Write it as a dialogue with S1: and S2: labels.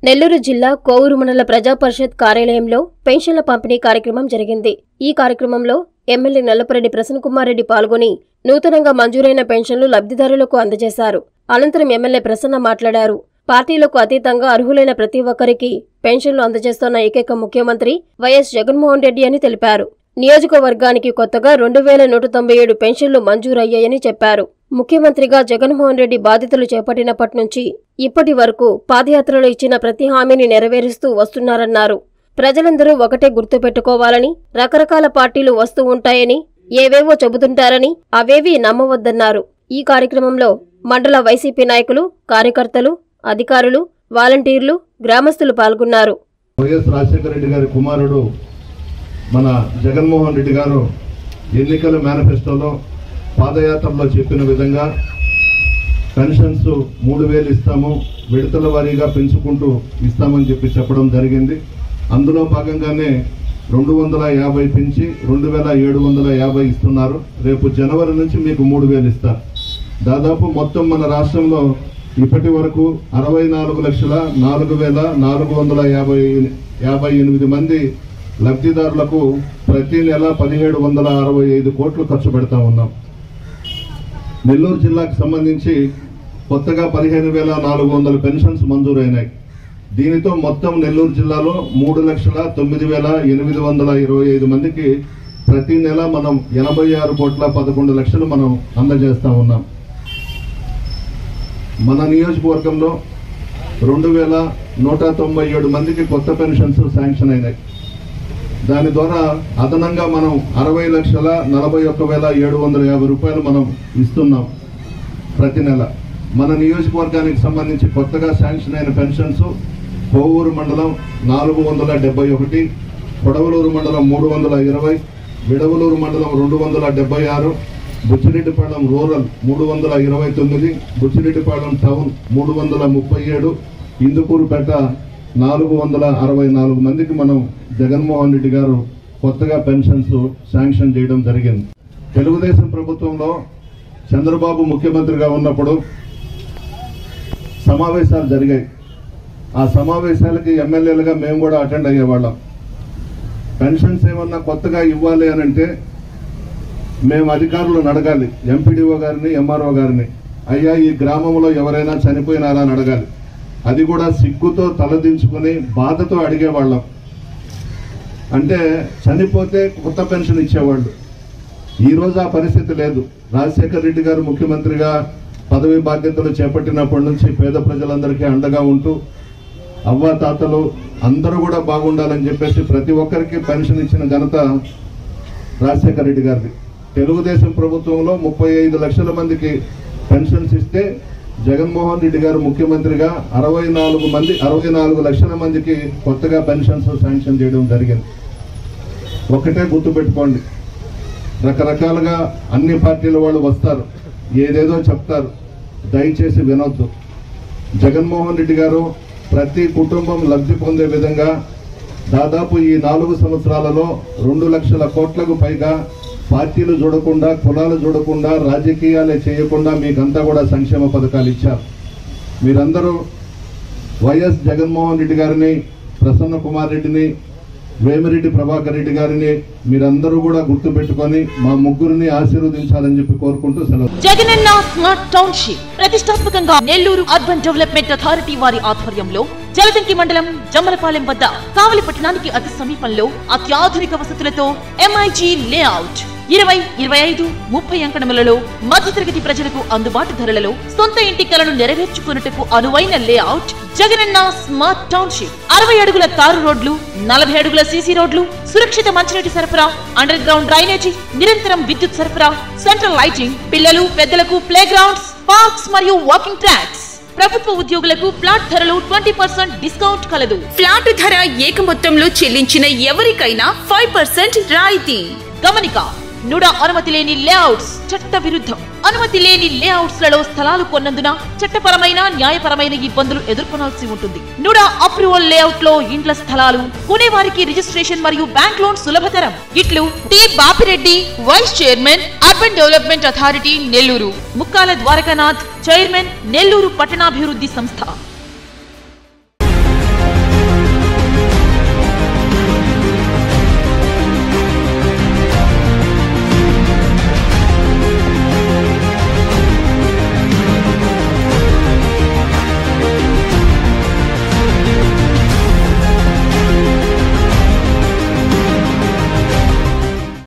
S1: నెల్లూరు జిల్లా కోవూరు మండల ప్రజా పరిషత్ కార్యాలయంలో పెన్షన్ల పంపిణీ కార్యక్రమం జరిగింది ఈ కార్యక్రమంలో ఎమ్మెల్యే నల్లపరెడ్డి ప్రసన్నకుమార్ రెడ్డి పాల్గొని నూతనంగా మంజూరైన పెన్షన్లు లబ్ధిదారులకు అందజేశారు అనంతరం ఎమ్మెల్యే ప్రసన్న మాట్లాడారు పార్టీలకు అతీతంగా అర్హులైన ప్రతి ఒక్కరికి పెన్షన్లు అందజేస్తున్న ఏకైక ముఖ్యమంత్రి వైఎస్ జగన్మోహన్ రెడ్డి అని తెలిపారు నియోజకవర్గానికి కొత్తగా రెండు వేల నూట తొంభై ఏడు పెన్షన్లు మంజూరయ్యాయని చెప్పారు ముఖ్యమంత్రిగా జగన్మోహన్ రెడ్డి బాధ్యతలు చేపట్టినప్పటి నుంచి ఇప్పటి వరకు పాదయాత్రలో ఇచ్చిన ప్రతి హామీని నెరవేరుస్తూ వస్తున్నారన్నారు ప్రజలందరూ ఒకటే గుర్తుపెట్టుకోవాలని రకరకాల పార్టీలు వస్తూ ఉంటాయని ఏవేవో చెబుతుంటారని అవేవీ నమ్మవద్దన్నారు ఈ కార్యక్రమంలో మండల వైసీపీ నాయకులు కార్యకర్తలు అధికారులు వాలంటీర్లు గ్రామస్తులు పాల్గొన్నారు
S2: వైఎస్ రాజశేఖర రెడ్డి గారి కుమారుడు మన జగన్మోహన్ రెడ్డి గారు ఎన్నికల మేనిఫెస్టోలో పాదయాత్రలో చెప్పిన విధంగా పెన్షన్స్ మూడు వేలు ఇస్తాము విడతల వారీగా పెంచుకుంటూ ఇస్తామని చెప్పి చెప్పడం జరిగింది అందులో భాగంగానే రెండు వందల యాభై పెంచి రెండు వేల ఏడు వందల యాభై ఇస్తున్నారు రేపు జనవరి నుంచి మీకు మూడు వేలు ఇస్తారు దాదాపు మొత్తం మన రాష్ట్రంలో ఇప్పటి వరకు అరవై నాలుగు లక్షల నాలుగు వేల నాలుగు వందల యాభై యాభై ఎనిమిది మంది లబ్ధిదారులకు ప్రతి నెల పదిహేడు వందల అరవై ఐదు కోట్లు ఖర్చు పెడతా ఉన్నాం నెల్లూరు జిల్లాకు సంబంధించి కొత్తగా పదిహేను వేల నాలుగు వందల పెన్షన్స్ మంజూరైనాయి దీనితో మొత్తం నెల్లూరు జిల్లాలో మూడు లక్షల తొమ్మిది వేల ఎనిమిది వందల ఇరవై ఐదు మందికి ప్రతి నెల మనం ఎనభై ఆరు కోట్ల పదకొండు లక్షలు మనం అందజేస్తా ఉన్నాం మన నియోజకవర్గంలో రెండు వేల నూట తొంభై ఏడు మందికి కొత్త పెన్షన్స్ శాంక్షన్ అయినాయి దాని ద్వారా అదనంగా మనం అరవై లక్షల నలభై ఒక్క వేల ఏడు వందల యాభై రూపాయలు మనం ఇస్తున్నాం ప్రతి నెల మన నియోజకవర్గానికి సంబంధించి కొత్తగా శాంక్షన్ అయిన పెన్షన్స్ కోవూరు మండలం నాలుగు వందల డెబ్బై ఒకటి కొడవలూరు మండలం మూడు వందల ఇరవై విడవలూరు మండలం రెండు వందల డెబ్బై ఆరు బుచ్చిరెడ్డిపాళెం రూరల్ మూడు వందల ఇరవై తొమ్మిది బుచ్చిరెడ్డిపాళెం టౌన్ మూడు వందల ముప్పై ఏడు ఇందుకూరుపేట నాలుగు వందల అరవై నాలుగు మందికి మనం జగన్మోహన్ రెడ్డి గారు కొత్తగా పెన్షన్స్ శాంక్షన్ చేయడం జరిగింది తెలుగుదేశం ప్రభుత్వంలో చంద్రబాబు ముఖ్యమంత్రిగా ఉన్నప్పుడు సమావేశాలు జరిగాయి ఆ సమావేశాలకి ఎమ్మెల్యేలుగా మేము కూడా అటెండ్ అయ్యేవాళ్ళం పెన్షన్స్ ఏమన్నా కొత్తగా ఇవ్వాలి అని అంటే మేము అధికారులను అడగాలి ఎంపీడీఓ గారిని ఎంఆర్ఓ గారిని అయ్యా ఈ గ్రామంలో ఎవరైనా చనిపోయినారా అని అడగాలి అది కూడా సిగ్గుతో తలదించుకుని బాధతో అడిగేవాళ్ళం అంటే చనిపోతే కొత్త పెన్షన్ ఇచ్చేవాళ్ళు ఈ రోజు ఆ పరిస్థితి లేదు రాజశేఖర్ రెడ్డి గారు ముఖ్యమంత్రిగా పదవి బాధ్యతలు చేపట్టినప్పటి నుంచి పేద ప్రజలందరికీ అండగా ఉంటూ అవ్వ తాతలు అందరూ కూడా బాగుండాలని చెప్పేసి ప్రతి ఒక్కరికి పెన్షన్ ఇచ్చిన ఘనత రాజశేఖర రెడ్డి గారిది తెలుగుదేశం ప్రభుత్వంలో ముప్పై ఐదు లక్షల మందికి పెన్షన్స్ ఇస్తే జగన్మోహన్ రెడ్డి గారు ముఖ్యమంత్రిగా అరవై నాలుగు మంది అరవై నాలుగు లక్షల మందికి కొత్తగా పెన్షన్స్ శాంక్షన్ చేయడం జరిగింది ఒకటే గుర్తుపెట్టుకోండి రకరకాలుగా అన్ని పార్టీల వాళ్ళు వస్తారు ఏదేదో చెప్తారు దయచేసి వినొద్దు జగన్మోహన్ రెడ్డి గారు ప్రతి కుటుంబం లబ్ధి పొందే విధంగా దాదాపు ఈ నాలుగు సంవత్సరాలలో రెండు లక్షల కోట్లకు పైగా పార్టీలు చూడకుండా కులాలు చూడకుండా రాజకీయాలే చేయకుండా మీకంతా కూడా సంక్షేమ పథకాలు ఇచ్చారు మీరందరూ వైఎస్ జగన్మోహన్ రెడ్డి గారిని ప్రసన్న కుమార్ రెడ్డిని వేమిరెడ్డి ప్రభాకర్ రెడ్డి గారిని మీరందరూ కూడా గుర్తుపెట్టుకొని మా ముగ్గురిని ఆశీర్వదించాలని చెప్పి కోరుకుంటూ సెలవు
S3: జగనన్న స్మార్ట్ టౌన్షిప్ ప్రతిష్టాత్మకంగా నెల్లూరు అర్బన్ డెవలప్మెంట్ అథారిటీ వారి ఆధ్వర్యంలో జలదంకి మండలం జమ్మలపాలెం వద్ద కావలి పట్టణానికి అతి సమీపంలో అత్యాధునిక వసతులతో ఎంఐజీ లేఅవుట్ ఇరవై ఇరవై ఐదు ముప్పై అంకణములలో మధ్యతరగతి ప్రజలకు అందుబాటు ధరలలో సొంత ఇంటి కలను నెరవేర్చుకున్నట్టుకు అనువైన లేఅవుట్ జగనన్న స్మార్ట్ టౌన్షిప్ అరవై అడుగుల తారు రోడ్లు నలభై అడుగుల సీసీ రోడ్లు సురక్షిత మంచినీటి సరఫరా అండర్ గ్రౌండ్ డ్రైనేజీ నిరంతరం విద్యుత్ సరఫరా సెంట్రల్ లైటింగ్ పిల్లలు పెద్దలకు ప్లే గ్రౌండ్స్ పార్క్స్ మరియు వాకింగ్ ట్రాక్స్ ప్రభుత్వ ఉద్యోగులకు ఫ్లాట్ ధరలు ట్వంటీ పర్సెంట్ డిస్కౌంట్ కలదు
S4: ఫ్లాట్ ధర ఏక మొత్తంలో చెల్లించిన ఎవరికైనా ఫైవ్ పర్సెంట్ రాయితీ
S3: గమనిక నుడా అనుమతి లేని లేఅవుట్స్ చట్ట విరుద్ధం అనుమతి లేని లేఅవుట్స్ లలో స్థలాలు కొన్నందున చట్టపరమైన న్యాయపరమైన ఇబ్బందులు ఎదుర్కొనాల్సి ఉంటుంది నుడా అప్రూవల్ లేఅవుట్ లో ఇండ్ల స్థలాలు కొనేవారికి రిజిస్ట్రేషన్ మరియు బ్యాంక్ లోన్ సులభతరం ఇట్లు T Bapireddy vice chairman urban development authority Nellore Mukkala Dwarakanath chairman Nellore పట్టణాభివృద్ధి సంస్థ